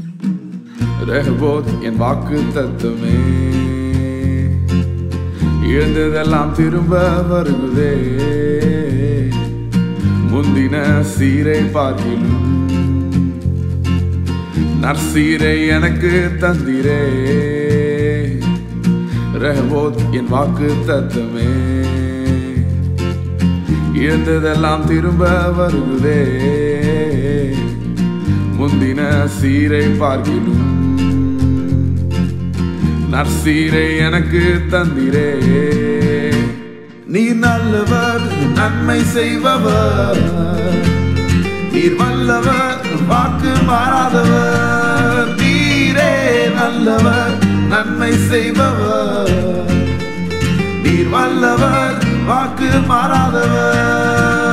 Rehoboth என் வாக்கு தத்துவமே இழந்ததெல்லாம் திரும்ப வருகுதே முந்தின சீரை பார்க்கிலும் நற்சீரை எனக்கு தந்திரே ரெஹபோத் என் வாக்கு தத்துவமே இழந்ததெல்லாம் திரும்ப வருகுதே முந்தின சீரை பார்க்கிலும் நற்சீரை எனக்கு தந்திரே நீர் நல்லவர் நன்மை செய்பவர் நீர் வல்லவர் வாக்கு மாறாதவர் நீரே நல்லவர் நன்மை செய்பவர் நீர் வல்லவர் வாக்கு மாறாதவர்